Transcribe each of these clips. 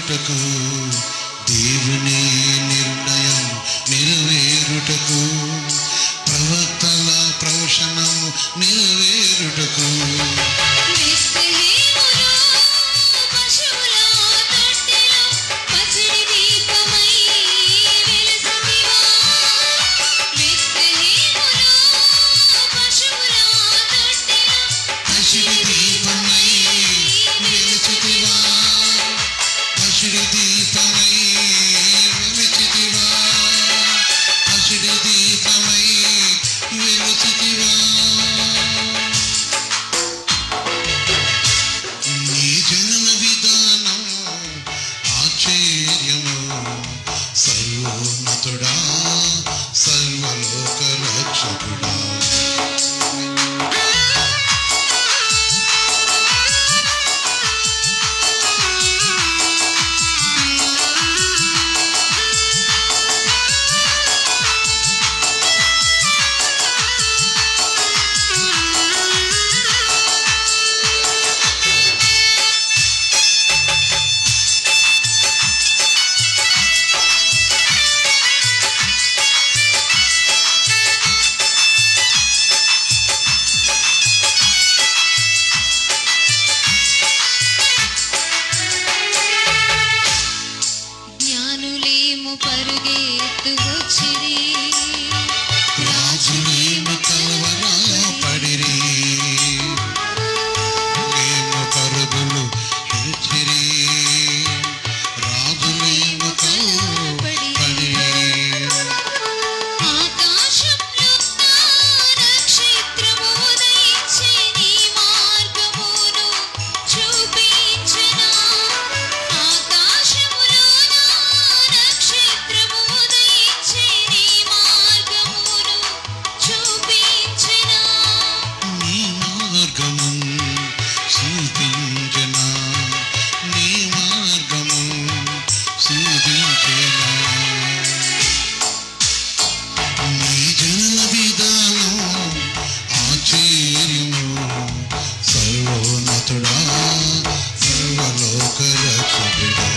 చేరుటకు దేవుని నిర్ణయం నెరవేరుటకు ప్రవక్తల ప్రవచనము నెరవేరుటకు బెత్లెహేములో పశువుల తొట్టెలో పసిడి దీపమై వెలసితివా బెత్లెహేములో పశువుల తొట్టెలో పసిడి దీపమై వెలిచితివా పసిడి దీపమై వెలిచితివా పసిడి దీపమై వెలిచితివా నీ జనన విధానం ఆశ్చర్యము సర్వోన్నతుడా సర్వలోక రక్షకుడా జ్ఞానులేము పరుగెత్తు వచ్చిరి రాజులేము కలవరా పడిరి మేము పరుగులు హెచ్చిరి రాజులేము కలవపడిరి ఆకాశంలో నక్షత్రము ఉదయించే నీ మార్గమును చూపించెనా ఆకాశములో నక్షత్రము ఉదయించే నీ మార్గమును చూపించెనా నీ మార్గము సూచించనా నీ మార్గము సూచించనా నీ జన విధానం ఆశ్చర్యము సర్వోన్నతుడా సర్వలోక రక్షకుడా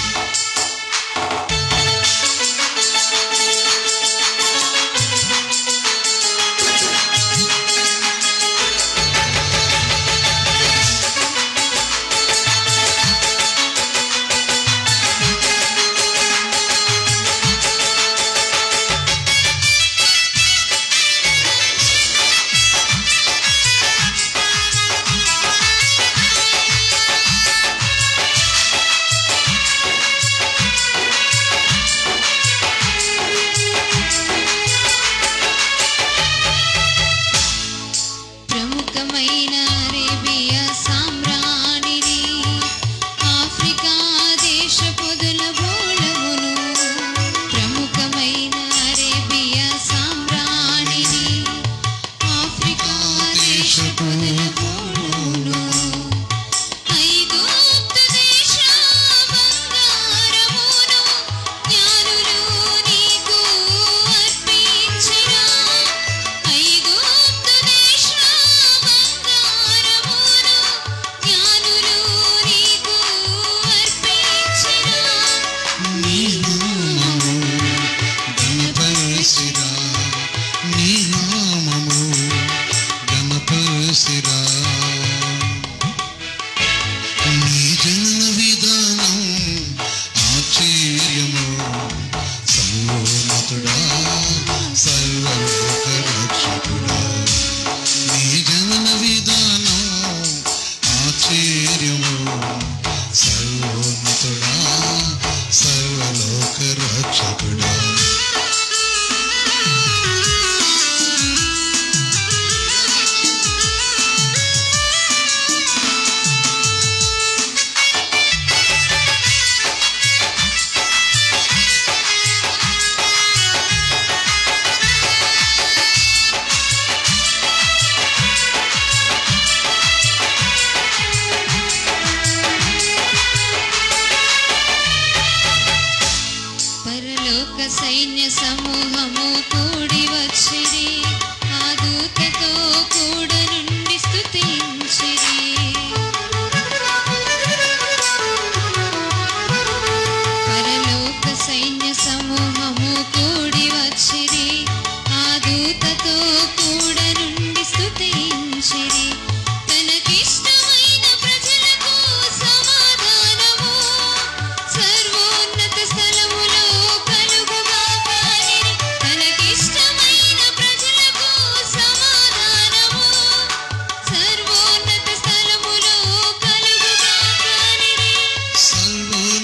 ప్రముఖమైన అరేబియా సామ్రాణిని ఆఫ్రికా దేశ పొదల బోళమును ప్రముఖమైన అరేబియా సామ్రాణిని ఆఫ్రికా దేశ పొదల బోళమును ఐగుప్తు దేశ బంగారమును జ్ఞానులు నీకు అర్పించినా ఐగుప్తు దేశ బంగారమును జ్ఞానులు నీకు అర్పించినా నీ నామము గణపరసిరా నీ నామము గణపరసిరా నీ జన విధానం ఆశ్చర్యము సర్వోన్నతుడా సర్వలోక రక్షకుడా నీ జనన విధానం ఆశ్చర్యము సర్వోన్నతుడా సర్వలోక రక్షకుడా పరలోక సైన్య సమూహము కూడి వచ్చిరి ఆ దూతతో కూడ నుండి స్తుతించిరి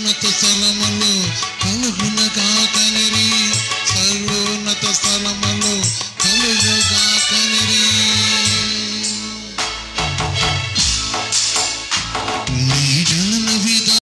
ఉన్నత